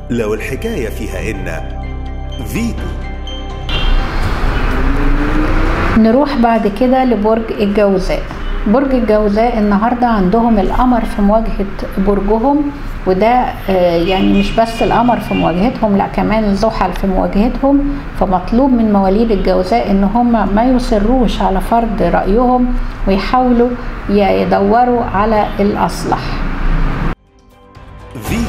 لو الحكاية فيها إن فيتو نروح بعد كده لبرج الجوزاء برج الجوزاء النهارده عندهم القمر في مواجهه برجهم وده آه، يعني مش بس القمر في مواجهتهم لا كمان زحل في مواجهتهم فمطلوب من مواليد الجوزاء ان هم ما يصروش على فرض رايهم ويحاولوا يدوروا على الاصلح فيتو